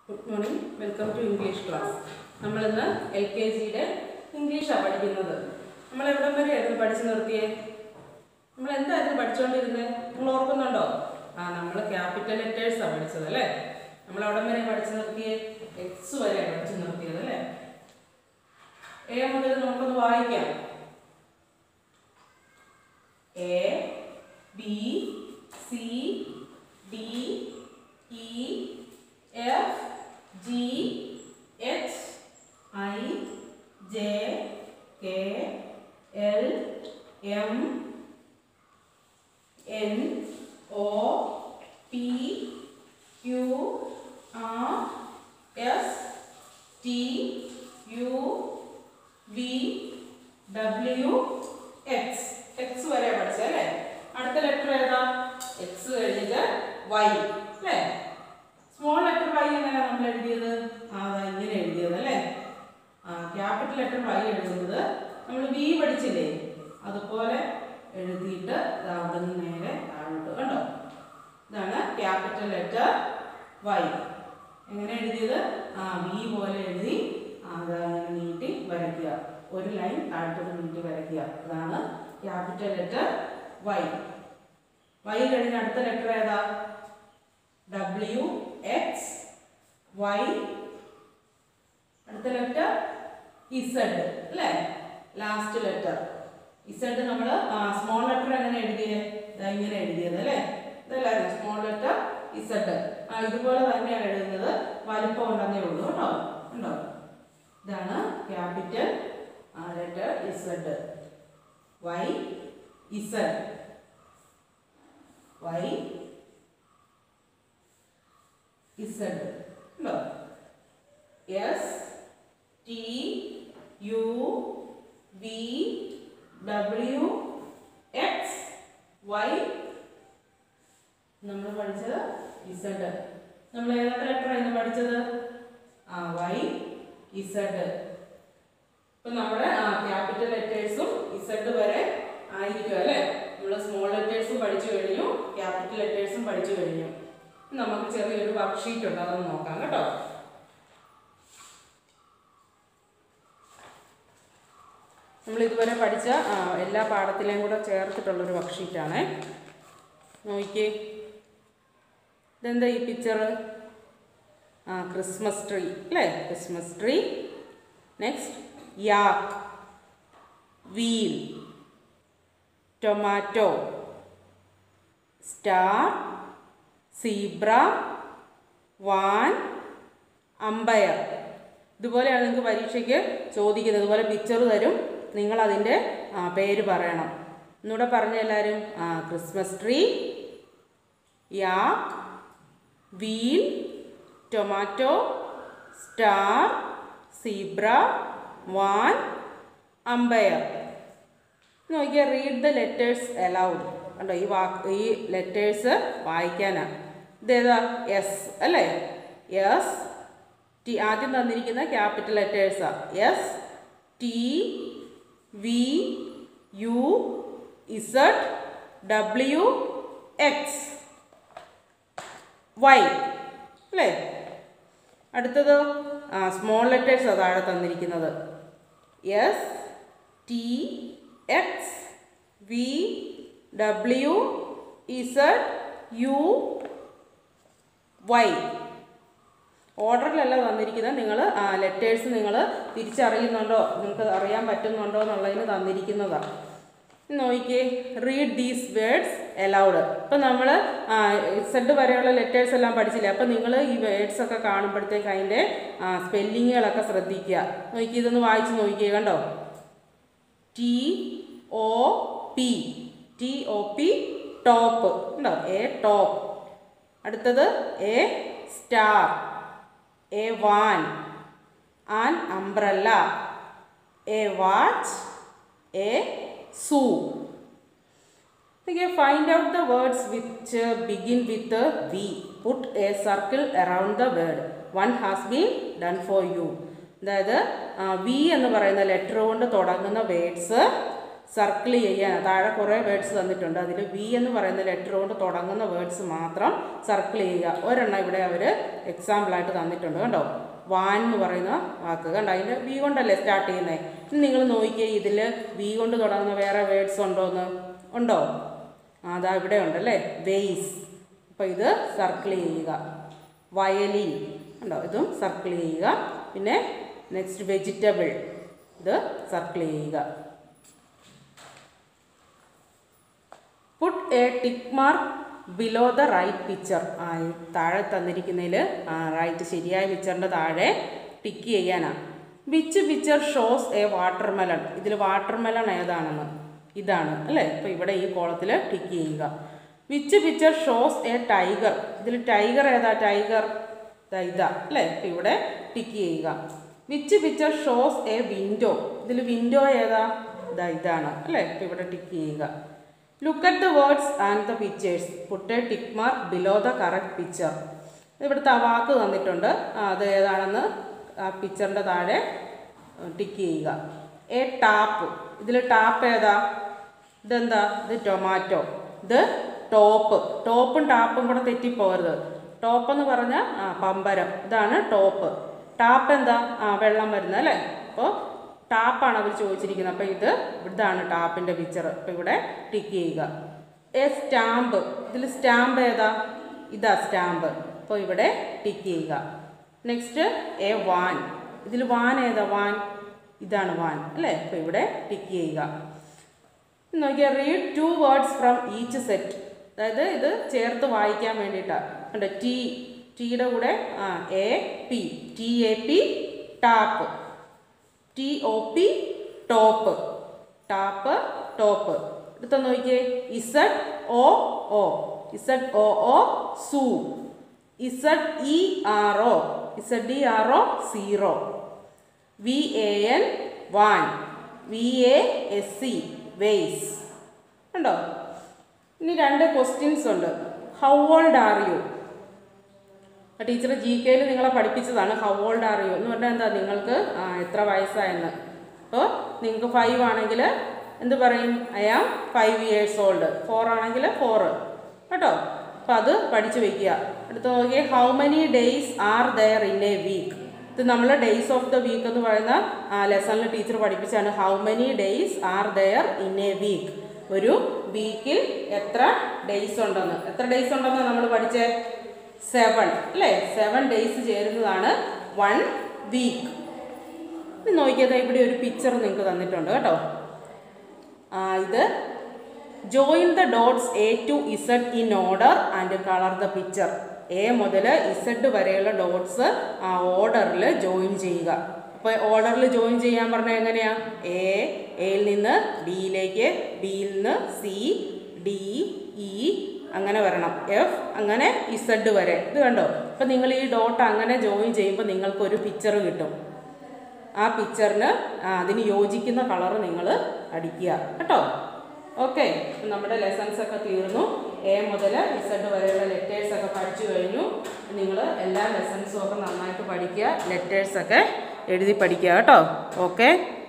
Good morning welcome to English class നമ്മളിന്ന് L K ജിയുടെ ഇംഗ്ലീഷാണ് പഠിക്കുന്നത് നമ്മൾ എവിടം വരെയായിരുന്നു പഠിച്ചു നിർത്തിയേ നമ്മൾ എന്തായിരുന്നു പഠിച്ചുകൊണ്ടിരുന്നത് നിങ്ങൾ ഓർക്കുന്നുണ്ടോ ആ നമ്മൾ ക്യാപിറ്റൽ ലെറ്റേഴ്സാണ് പഠിച്ചത് അല്ലേ നമ്മൾ അവിടം വരെ പഠിച്ചു നിർത്തിയേ എക്സ് വരെയാണ് പഠിച്ചു നിർത്തിയത് അല്ലേ എ മുതൽ നമുക്കൊന്ന് വായിക്കാം A B C D E F G H I J K L M N O P Q R S T U V W X X വരെ പഠിച്ചത് അല്ലേ അടുത്ത ലെറ്റർ ഏതാ എക്സ് കഴിഞ്ഞിട്ട് വൈ അല്ലേ സ്മോൾ ലെറ്റർ വൈ എങ്ങനെയാണ് നമ്മൾ എഴുതിയത് ആ അതാ ഇങ്ങനെ എഴുതിയത് അല്ലേ ആ ക്യാപിറ്റൽ ലെറ്റർ വൈ എഴുതുന്നത് നമ്മൾ വി പഠിച്ചില്ലേ അതുപോലെ എഴുതിയിട്ട് ദാ അവിടെ നിന്ന് നേരെ താഴോട്ട് കണ്ടോ ഇതാണ് ക്യാപിറ്റൽ ലെറ്റർ വൈ എങ്ങനെ എഴുതിയത് ആ വി പോലെ എഴുതി ആ, ദാ ഇങ്ങനെ നീട്ടി വരയ്ക്കുക ഒരു ലൈൻ താഴത്തോട്ട് നീട്ടി വരയ്ക്കുക അതാണ് ക്യാപിറ്റൽ ലെറ്റർ വൈ വൈ കഴിഞ്ഞ അടുത്ത ലെറ്റർ ഏതാ ഡബ്ല്യു എക്സ് വൈ അടുത്ത ലെറ്റർ ഇസഡ് അല്ലേ ലാസ്റ്റ് ലെറ്റർ ഇസഡ് നമ്മൾ സ്മോൾ ലെറ്റർ എങ്ങനെ എഴുതിയത് ദാ ഇങ്ങനെ എഴുതിയത് അല്ലേ ഇതല്ലായിരുന്നു സ്മോൾ ലെറ്റർ ഇസഡ് ആ ഇതുപോലെ തന്നെയാണ് എഴുതുന്നത് വലിപ്പം ഉണ്ടെന്നേ ഉള്ളൂ കേട്ടോ ഉണ്ടോ ഇതാണ് capital letter Z Y Z Y Z ഉണ്ടോ S T U V W X Y നമ്മൾ പഠിച്ചത് ഇസഡ് നമ്മൾ ഏതൊക്കെ ലെറ്റർ ആയിരുന്നു പഠിച്ചത് ആ വൈ ഇസഡ് ഇപ്പൊ നമ്മുടെ ക്യാപിറ്റൽ ലെറ്റേഴ്സും ഇസഡ് വരെ ആയിരിക്കും അല്ലേ നമ്മൾ സ്മോൾ ലെറ്റേഴ്സും പഠിച്ചു കഴിഞ്ഞു ക്യാപിറ്റൽ ലെറ്റേഴ്സും പഠിച്ചു കഴിഞ്ഞു ഇനി നമുക്ക് ചെറിയൊരു വർക്ക്ഷീറ്റ് ഉണ്ട് അതൊന്ന് നോക്കാം കേട്ടോ നമ്മൾ ഇതുവരെ പഠിച്ച ആ, എല്ലാ പാഠത്തിലെയും കൂടെ ചേർത്തിട്ടുള്ളൊരു വർക്ക്ഷീറ്റാണേ നോക്കിയേ ഇതെന്താ ഈ പിക്ചർ ആ ക്രിസ്മസ് ട്രീ അല്ലേ Christmas tree next yak wheel tomato star zebra van umpire ഇതുപോലെയാണ് നിങ്ങൾക്ക് പരീക്ഷയ്ക്ക് ചോദിക്കുന്നത് ഇതുപോലെ പിക്ചർ തരും നിങ്ങൾ അതിൻ്റെ പേര് പറയണം ഒന്നുകൂടെ പറഞ്ഞ എല്ലാവരും ആ Christmas tree yak wheel tomato star zebra van umpire നോക്കിയാൽ റീഡ് ദ ലെറ്റേഴ്സ് അലൗഡ് കണ്ടോ ഈ വാക്ക് ഈ ലെറ്റേഴ്സ് വായിക്കാനാണ് ഇതേതാ എസ് അല്ലേ എസ് ടി ആദ്യം തന്നിരിക്കുന്ന ക്യാപിറ്റൽ ലെറ്റേഴ്സാണ് S T V U Z W X Y അല്ലേ അടുത്തത് ആ സ്മോൾ ലെറ്റേഴ്സ് താഴെ തന്നിരിക്കുന്നത് S T X V W Z U Y ഓർഡറിലല്ല തന്നിരിക്കുന്നത് നിങ്ങൾ ലെറ്റേഴ്സ് നിങ്ങൾ തിരിച്ചറിയുന്നുണ്ടോ നിങ്ങൾക്ക് അറിയാൻ പറ്റുന്നുണ്ടോ എന്നുള്ളതിന് തന്നിരിക്കുന്നതാണ് നോക്കിയേ റീഡ് ദീസ് വേർഡ്സ് എലൗഡ് ഇപ്പം നമ്മൾ സെഡ് വരെയുള്ള ലെറ്റേഴ്സ് എല്ലാം പഠിച്ചില്ലേ അപ്പം നിങ്ങൾ ഈ വേർഡ്സ് ഒക്കെ കാണുമ്പോഴത്തേക്ക് അതിൻ്റെ സ്പെല്ലിങ്ങുകളൊക്കെ ശ്രദ്ധിക്കുക നോക്കി ഇതൊന്ന് വായിച്ച് നോക്കിയേ കണ്ടോ T O P T O P top ഉണ്ടോ എ ടോപ്പ് അടുത്തത് a star a van an umbrella a watch a zoo Okay, find out the words which uh, begin with the V. Put a circle around the word. One has been done for you. അതായത് V എന്ന് പറയുന്ന letter കൊണ്ട് തുടങ്ങുന്ന words circle ചെയ്യാൻ താഴെ കുറേ words തന്നിട്ടുണ്ട് അതിൽ വി എന്ന് പറയുന്ന ലെറ്റർ കൊണ്ട് തുടങ്ങുന്ന വേർഡ്സ് മാത്രം സർക്കിൾ ചെയ്യുക ഒരെണ്ണം ഇവിടെ അവർ എക്സാമ്പിളായിട്ട് തന്നിട്ടുണ്ട് കണ്ടോ വാൻ എന്ന് പറയുന്ന വാക്ക് കണ്ടോ അതിൻ്റെ വി കൊണ്ടല്ലേ സ്റ്റാർട്ട് ചെയ്യുന്നത് ഇനി നിങ്ങൾ നോക്കിയേ ഇതിൽ വി കൊണ്ട് തുടങ്ങുന്ന വേറെ വേർഡ്സ് ഉണ്ടോ എന്ന് ഉണ്ടോ ആ, അതാ ഇവിടെ ഉണ്ടല്ലേ വെയ്സ് അപ്പോൾ ഇത് സർക്കിൾ ചെയ്യുക വയലിൻ ഉണ്ടോ ഇതും സർക്കിൾ ചെയ്യുക പിന്നെ നെക്സ്റ്റ് വെജിറ്റബിൾ ഇത് സർക്കിൾ ചെയ്യുക put a tick mark below the right picture ആ ഈ താഴെ തന്നിരിക്കുന്നതിൽ ആ റൈറ്റ് ശരിയായ പിക്ചറിൻ്റെ താഴെ ടിക്ക് ചെയ്യാനാണ് which picture shows a watermelon ഇതിൽ വാട്ടർമെലൺ ഏതാണെന്ന് ഇതാണ് അല്ലേ ഇപ്പോൾ ഇവിടെ ഈ കോളത്തിൽ ടിക്ക് ചെയ്യുക which picture shows a tiger ഇതിൽ ടൈഗർ ഏതാ ടൈഗർ ദാ ഇതാ അല്ലേ ഇപ്പം ഇവിടെ ടിക്ക് ചെയ്യുക which picture shows a window ഇതിൽ വിൻഡോ ഏതാ ഇതാ ഇതാണ് അല്ലേ ഇപ്പം ഇവിടെ ടിക്ക് ചെയ്യുക look at the words and the pictures put a tick mark below the correct picture ഇവിടുത്തെ ആ വാക്ക് തന്നിട്ടുണ്ട് ആ, അത് ഏതാണെന്ന് ആ പിക്ചറിൻ്റെ താഴെ ടിക്ക് ചെയ്യുക എ ടാപ്പ് ഇതിൽ ടാപ്പ് ഏതാ ഇതെന്താ ഇത് ടൊമാറ്റോ ഇത് ടോപ്പ് ടോപ്പും ടാപ്പും കൂടെ തെറ്റിപ്പോകരുത് ടോപ്പ് എന്ന് പറഞ്ഞാൽ ആ പമ്പരം ഇതാണ് ടോപ്പ് ടാപ്പ് എന്താ ആ വെള്ളം വരുന്നത് അല്ലേ അപ്പോൾ ടാപ്പാണ് അവർ ചോദിച്ചിരിക്കുന്നത് അപ്പോൾ ഇത് ഇതാണ് ടാപ്പിൻ്റെ പിക്ചർ അപ്പോൾ ഇവിടെ ടിക്ക് ചെയ്യുക എ സ്റ്റാമ്പ് ഇതിൽ സ്റ്റാമ്പ് ഏതാ ഇതാ സ്റ്റാമ്പ് അപ്പോൾ ഇവിടെ ടിക്ക് ചെയ്യുക നെക്സ്റ്റ് എ വാൻ ഇതിൽ വാൻ ഏതാ വാൻ ഇതാണ് വാൻ അല്ലേ അപ്പോൾ ഇവിടെ ടിക്ക് ചെയ്യുക നോക്കിയാൽ read two words from each set അതായത് ഇത് ചേർത്ത് വായിക്കാൻ വേണ്ടിയിട്ടാണ് കണ്ടോ ടി ടിയുടെ കൂടെ ആ A P T A P tap T O P top tap top എടുത്ത നോക്കിയേ Z O O Z O O zoo Z E R O Z D R O zero V A N van V A S C vase ഉണ്ടോ ഇനി രണ്ട് questions ഉണ്ട് how old are you teacher G കെയിൽ നിങ്ങളെ പഠിപ്പിച്ചതാണ് how old are U എന്ന് പറഞ്ഞാൽ എന്താ നിങ്ങൾക്ക് ആ, എത്ര വയസ്സായെന്ന് അപ്പോൾ നിങ്ങൾക്ക് ഫൈവ് ആണെങ്കിൽ എന്ത് പറയും I am five years old four ആണെങ്കിൽ ഫോർ കേട്ടോ അപ്പോൾ അത് പഠിച്ചു വെക്കുക അടുത്ത് നോക്കിയേ how many days are there in a week ഇത് നമ്മൾ ഡേയ്സ് ഓഫ് ദ വീക്ക് എന്ന് പറയുന്ന ലെസണിൽ ടീച്ചർ പഠിപ്പിച്ചാണ് how many days are there in a week ഒരു വീക്കിൽ എത്ര ഡേയ്സ് ഉണ്ടെന്ന് എത്ര ഡേയ്സ് ഉണ്ടെന്ന് നമ്മൾ പഠിച്ചേ സെവൻ അല്ലേ സെവൻ ഡേയ്സ് ചേരുന്നതാണ് വൺ വീക്ക് ഇത് നോക്കിയത് ഇവിടെ ഒരു പിക്ചർ നിങ്ങൾക്ക് തന്നിട്ടുണ്ട് കേട്ടോ ആ, ഇത് join the dots A to Z in order and colour the picture A മുതൽ ഇസഡ് വരെയുള്ള ഡോട്ട്സ് ആ ഓർഡറിൽ ജോയിൻ ചെയ്യുക അപ്പോൾ ഓർഡറിൽ ജോയിൻ ചെയ്യാൻ പറഞ്ഞാൽ എങ്ങനെയാ എ എയിൽ നിന്ന് ഡിയിലേക്ക് ബിയിൽ നിന്ന് സി ഡി ഇ അങ്ങനെ വരണം എഫ് അങ്ങനെ ഇസഡ് വരെ ഇത് കണ്ടോ അപ്പം നിങ്ങൾ ഈ ഡോട്ട് അങ്ങനെ ജോയിൻ ചെയ്യുമ്പോൾ നിങ്ങൾക്കൊരു പിക്ചർ കിട്ടും ആ പിക്ചറിന് അതിന് യോജിക്കുന്ന കളർ നിങ്ങൾ അടിക്കുക കേട്ടോ ഓക്കെ നമ്മുടെ ലെസൺസ് ഒക്കെ തീർന്നു എ മുതൽ ഇസഡ് വരെയുള്ള ലെറ്റേഴ്സ് ഒക്കെ പഠിച്ചു കഴിഞ്ഞു നിങ്ങൾ എല്ലാ ലെസൺസും ഒക്കെ നന്നായിട്ട് പഠിക്കുക ലെറ്റേഴ്സ് ഒക്കെ എഴുതി പഠിക്കുക കേട്ടോ ഓക്കെ